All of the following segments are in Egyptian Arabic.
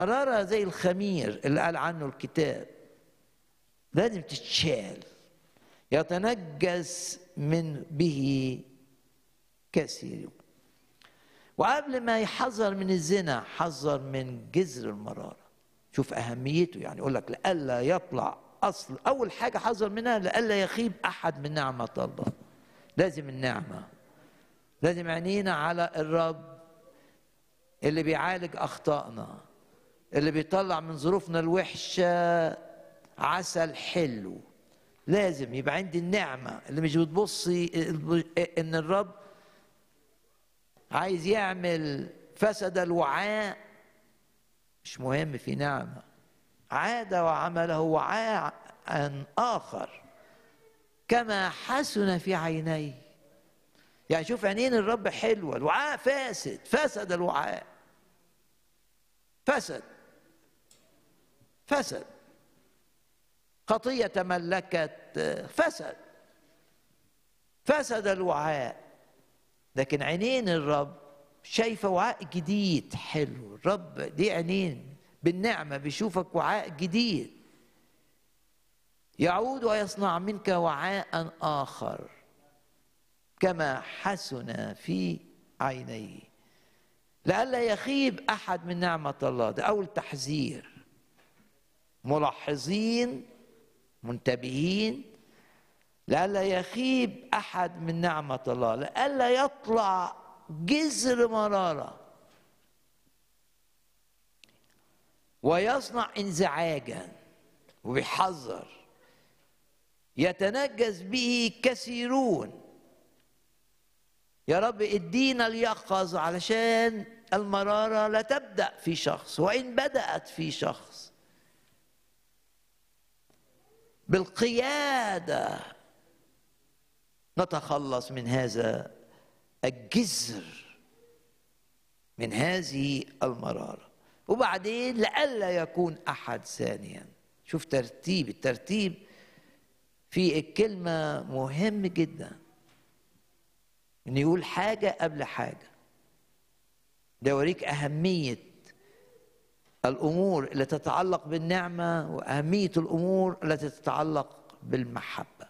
مرارة زي الخمير اللي قال عنه الكتاب لازم تتشال يتنجس من به كثير وقبل ما يحذر من الزنا حذر من جذر المرارة شوف أهميته يعني يقول لك لئلا يطلع أصل أول حاجة حذر منها لئلا يخيب أحد من نعمة الله لازم النعمة لازم عينينا على الرب اللي بيعالج أخطائنا اللي بيطلع من ظروفنا الوحشة عسل حلو لازم يبقى عندي النعمة اللي مش بتبصي إن الرب عايز يعمل فسد الوعاء مش مهم في نعمة عاد وعمله وعاء آخر كما حسن في عينيه يعني شوف عينين الرب حلوة الوعاء فاسد فسد الوعاء فسد فسد خطية تملكت فسد فسد الوعاء لكن عينين الرب شايفة وعاء جديد حلو الرب دي عينين بالنعمة بيشوفك وعاء جديد يعود ويصنع منك وعاء آخر كما حسن في عينيه لئلا يخيب أحد من نعمة الله ده أول تحذير ملاحظين منتبهين لئلا يخيب احد من نعمه الله لئلا يطلع جزر مراره ويصنع انزعاجا وبيحذر يتنجس به كثيرون يا رب ادينا اليقظ علشان المراره لا تبدا في شخص وان بدات في شخص بالقياده نتخلص من هذا الجزر من هذه المراره وبعدين لئلا يكون احد ثانيا شوف ترتيب الترتيب في الكلمه مهم جدا ان يقول حاجه قبل حاجه ده يوريك اهميه الامور اللي تتعلق بالنعمه واهميه الامور التي تتعلق بالمحبه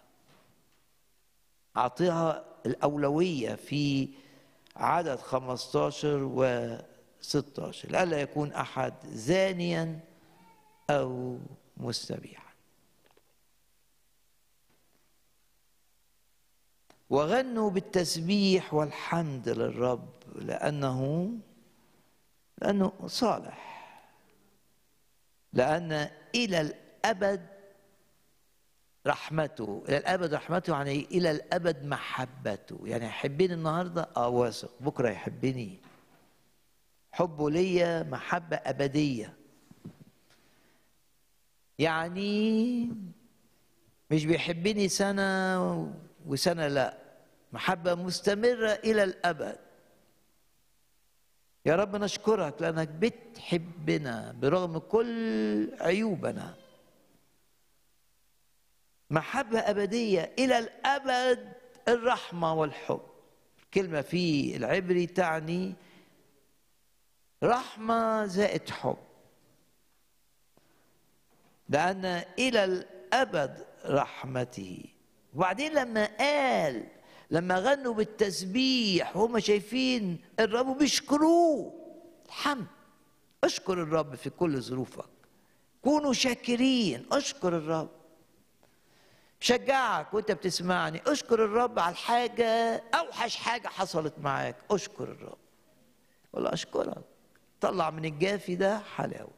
اعطيها الاولويه في عدد 15 و 16 لئلا يكون احد زانيا او مستبيحا وغنوا بالتسبيح والحمد للرب لانه لانه صالح لأن إلى الأبد رحمته إلى الأبد رحمته يعني إلى الأبد محبته يعني يحبني النهاردة آه واثق بكرة يحبني حبه ليا محبة أبدية يعني مش بيحبني سنة وسنة لا محبة مستمرة إلى الأبد يا رب نشكرك لانك بتحبنا برغم كل عيوبنا محبه ابديه الى الابد الرحمه والحب كلمه في العبري تعني رحمه زائد حب لان الى الابد رحمته وبعدين لما قال لما غنوا بالتسبيح وهم شايفين الرب وبيشكروه الحمد اشكر الرب في كل ظروفك كونوا شاكرين اشكر الرب شجعك وانت بتسمعني اشكر الرب على الحاجة اوحش حاجة حصلت معاك اشكر الرب ولا اشكرك طلع من الجافي ده حلاوة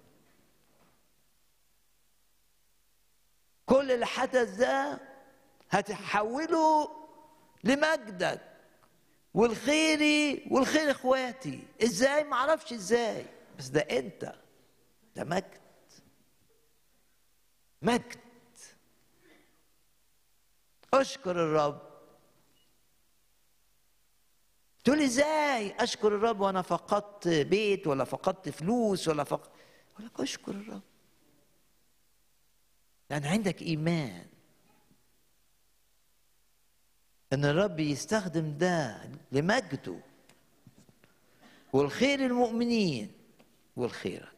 كل اللي حدث ده هتحوله لمجدك والخيري والخير اخواتي ازاي ما اعرفش ازاي بس ده انت ده مجد مجد اشكر الرب تقول ازاي اشكر الرب وانا فقدت بيت ولا فقدت فلوس ولا فقدت اقول لك اشكر الرب لان عندك ايمان ان الرب يستخدم ده لمجده والخير المؤمنين والخير